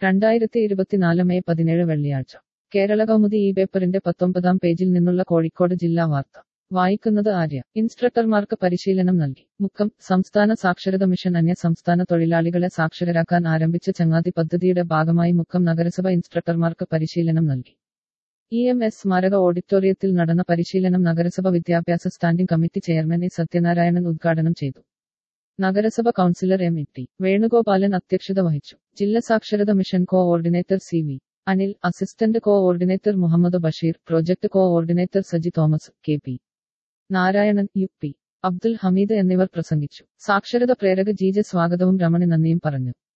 രണ്ടായിരത്തി ഇരുപത്തിനാല് മെയ് പതിനേഴ് വെള്ളിയാഴ്ച കേരള കൗമുദി ഈ പേപ്പറിന്റെ പത്തൊമ്പതാം പേജിൽ നിന്നുള്ള കോഴിക്കോട് ജില്ലാ വാർത്ത വായിക്കുന്നത് ആര്യ ഇൻസ്ട്രക്ടർമാർക്ക് പരിശീലനം നൽകി മുക്കം സംസ്ഥാന സാക്ഷരത മിഷൻ അന്യ സംസ്ഥാന തൊഴിലാളികളെ സാക്ഷരരാക്കാൻ ആരംഭിച്ച ചങ്ങാതി പദ്ധതിയുടെ ഭാഗമായി മുക്കം നഗരസഭ ഇൻസ്ട്രക്ടർമാർക്ക് പരിശീലനം നൽകി ഇ എം എസ് സ്മാരക ഓഡിറ്റോറിയത്തിൽ നടന്ന പരിശീലനം നഗരസഭ വിദ്യാഭ്യാസ standing committee chairman A Sathyanarayanan ഉദ്ഘാടനം ചെയ്തു നഗരസഭ councillor M E T Venugopalan അധ്യക്ഷത വഹിച്ചു ജില്ലാ സാക്ഷരത mission coordinator C V Anil assistant coordinator Muhammad Basheer project coordinator Saji Thomas K P Narayanan U P Abdul Hameed എന്നിവർ പ്രസംഗിച്ചു സാക്ഷരത പ്രേരക ജീജ സ്വാഗതവും രമണി നന്ദിയും പറഞ്ഞു